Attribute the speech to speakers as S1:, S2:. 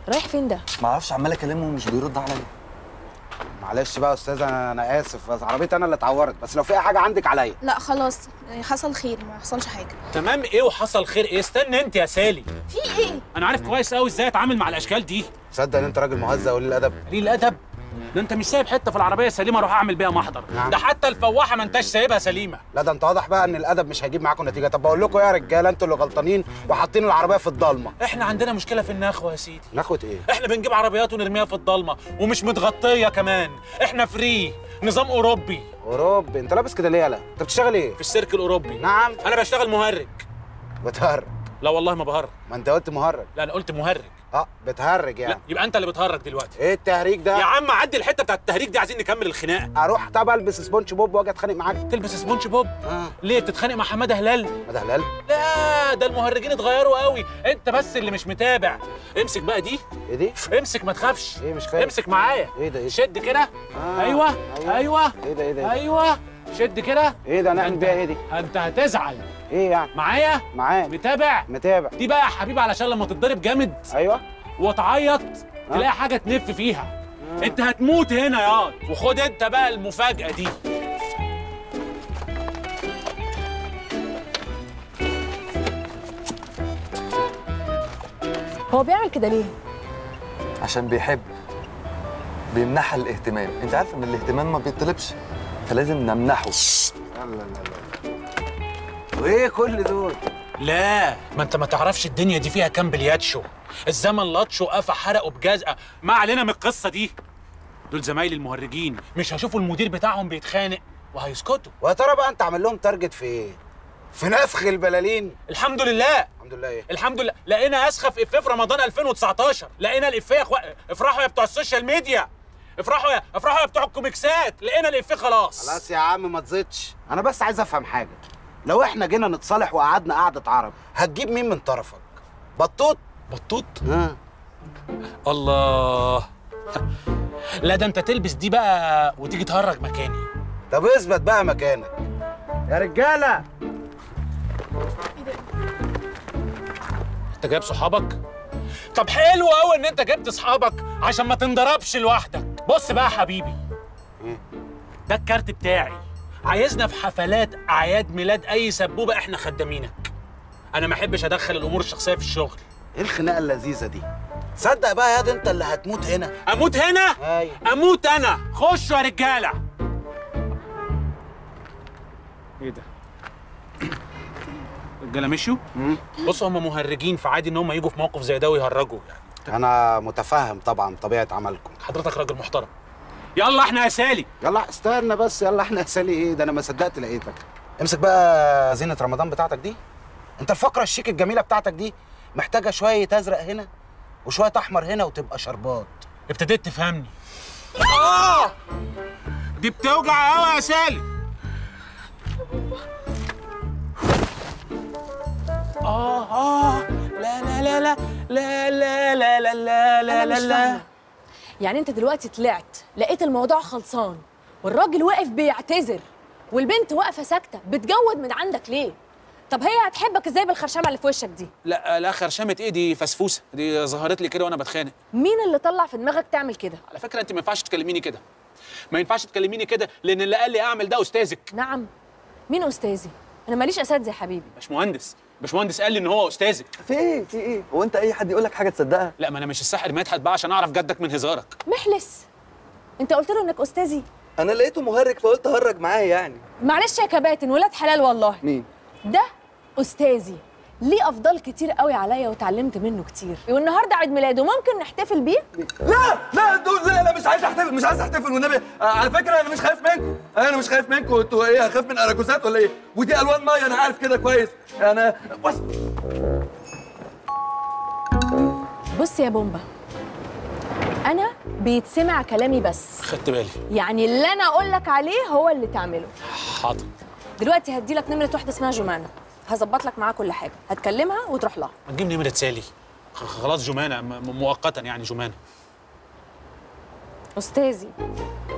S1: رايح فين ده
S2: ما اعرفش عمال اكلمه ومش بيرد عليا
S3: معلش بقى يا استاذ انا انا اسف بس عربيتي انا اللي اتعورت بس لو في اي حاجه عندك عليا
S4: لا خلاص حصل خير ما حصلش حاجه
S5: تمام ايه وحصل خير ايه استنى انت يا سالي
S4: في ايه
S5: انا عارف كويس قوي ازاي اتعامل مع الاشكال دي
S3: تصدق ان انت راجل مهذب وقليل الادب
S5: قليل الادب ده انت مش سايب حته في العربيه سليمه اروح اعمل بيها محضر
S3: نعم.
S5: ده حتى الفواحه ما انتش سايبها سليمه
S3: لا ده انت واضح بقى ان الادب مش هيجيب معاكم نتيجه طب بقول لكم يا رجاله انتوا اللي غلطانين وحاطين العربيه في الضلمه
S5: احنا عندنا مشكله في النخوه يا سيدي
S3: ناخد ايه
S5: احنا بنجيب عربيات ونرميها في الضلمه ومش متغطيه كمان احنا فري نظام اوروبي
S3: اوروبي انت لابس كده ليه يالا انت بتشتغل ايه
S5: في السيرك الاوروبي
S3: نعم
S5: انا بشتغل مهرج
S3: بتهرج
S5: لا والله ما بهرج
S3: ما انت قلت مهرج
S5: لا انا قلت مهرج
S3: اه بتهرج
S5: لا
S3: يعني
S5: يبقى انت اللي بتهرج دلوقتي
S3: ايه التهريج
S5: يا
S3: ده
S5: عم عدي الحته بتاعت التهريج دي عايزين نكمل الخناقه
S3: اروح طب البس سبونج بوب واجي اتخانق معاك
S5: تلبس سبونج بوب
S3: اه
S5: ليه بتتخانق مع حماده هلال
S3: ما ده هلال
S5: لا ده المهرجين اتغيروا قوي انت بس اللي مش متابع امسك بقى دي
S3: ايه دي
S5: امسك ما تخافش
S3: ايه مش فاهم
S5: امسك معايا
S3: ايه ده ايه ده
S5: شد كده
S3: آه،
S5: ايوه
S3: أيوة.
S5: ايوه
S3: ايه ده ايه ده
S5: ايوه شد كده
S3: ايه ده
S5: انت
S3: نعمل بيها ايه دي
S5: انت هتزعل
S3: ايه يعني
S5: معايا
S3: معاك
S5: متابع
S3: متابع
S5: دي بقى يا حبيبي علشان لما تتضرب جامد
S3: ايوه
S5: وتعيط تلاقي حاجه تنف فيها انت هتموت هنا ياض وخد انت بقى المفاجاه دي
S1: هو بيعمل كده ليه
S2: عشان بيحب بيمنحها الاهتمام انت عارف ان الاهتمام ما بيطلبش فلازم نمنحه
S3: لا لا لا لا وايه كل دول
S5: لا ما انت ما تعرفش الدنيا دي فيها كام بلياتشو الزمن لطشو قفا حرقوا بجزقه ما علينا من القصه دي دول زمايلي المهرجين مش هشوفوا المدير بتاعهم بيتخانق وهيسكتوا
S3: ويا ترى بقى انت عامل لهم تارجت في ايه في نسخ البلالين
S5: الحمد لله
S3: الحمد لله ايه
S5: الحمد لله لقينا اسخف افيه في رمضان 2019 لقينا الافيه يا اخوان افرحوا يا بتوع السوشيال ميديا افرحوا يا افرحوا يا بتوع الكوميكسات لقينا الافيه خلاص
S3: خلاص يا عم ما تزيدش انا بس عايز افهم حاجه لو احنا جينا نتصالح وقعدنا قعده عرب هتجيب مين من طرفك بطوط
S5: بطوط
S3: ها
S5: الله لا ده انت تلبس دي بقى وتيجي تهرج مكاني
S3: طب اثبت بقى مكانك يا رجاله
S5: انت جايب صحابك طب حلو قوي ان انت جبت صحابك عشان ما تنضربش لوحدك بص بقى يا حبيبي ده الكارت بتاعي عايزنا في حفلات اعياد ميلاد اي سبوبه احنا خدامينك انا ما احبش ادخل الامور الشخصيه في الشغل
S3: ايه الخناقه اللذيذه دي تصدق بقى يا دي انت اللي هتموت هنا
S5: اموت هنا
S3: ايوه
S5: اموت انا خشوا يا رجاله ايه ده رجاله مشيوا بص هم مهرجين فعادي ان هم يجوا في موقف زي ده ويهرجوا يعني
S3: انا متفهم طبعا طبيعه عملكم
S5: حضرتك راجل محترم يلا احنا يا سالي
S3: يلا استنى بس يلا احنا يا سالي ايه ده انا ما صدقت لقيتك امسك بقى زينه رمضان بتاعتك دي انت الفقره الشيك الجميله بتاعتك دي محتاجه شويه ازرق هنا وشويه احمر هنا وتبقى شربات
S5: ابتديت تفهمني اه دي بتوجع قوي يا سالي اه اه لا لا لا لا لا لا لا لا لا لا
S1: انا
S5: لا
S1: مش
S5: لا
S1: فاهمه يعني انت دلوقتي طلعت لقيت الموضوع خلصان والراجل واقف بيعتذر والبنت واقفه ساكته بتجود من عندك ليه طب هي هتحبك ازاي بالخرشمه اللي في وشك دي
S5: لا لا خرشمه ايه دي فسفوسه دي ظهرت لي كده وانا بتخانق
S1: مين اللي طلع في دماغك تعمل كده
S5: على فكره انت ما ينفعش تكلميني كده ما ينفعش تكلميني كده لان اللي قال لي اعمل ده استاذك
S1: نعم مين استاذي انا ماليش اساتذه يا حبيبي
S5: باشمهندس باشمهندس قال لي ان هو استاذك
S2: في ايه في ايه هو انت اي حد يقول لك حاجه تصدقها
S5: لا ما انا مش الساحر مدحت بقى عشان اعرف جدك من هزارك
S1: محلس انت قلت له انك استاذي
S2: انا لقيته مهرج فقلت اهرج معاه يعني
S1: معلش يا كباتن ولاد حلال والله
S2: مين
S1: ده استاذي ليه افضال كتير قوي عليا وتعلمت منه كتير والنهارده عيد ميلاده ممكن نحتفل بيه
S6: لا لا دول لا لا مش عايز احتفل مش عايز احتفل والنبي آه على فكره انا مش خايف منكم انا مش خايف منكم انتوا ايه هخاف من اراجوزات ولا ايه ودي الوان ميه انا عارف كده كويس انا بص
S1: بص يا بومبا انا بيتسمع كلامي بس
S5: خدت بالي
S1: يعني اللي انا اقول لك عليه هو اللي تعمله
S5: حاضر
S1: دلوقتي هدي لك نمره واحده اسمها جمانه هظبط لك معاها كل حاجه هتكلمها وتروح لها
S5: ما تجيب نمره سالي خ- خلاص جمانه م- م- مؤقتا يعني جمانه
S1: استاذي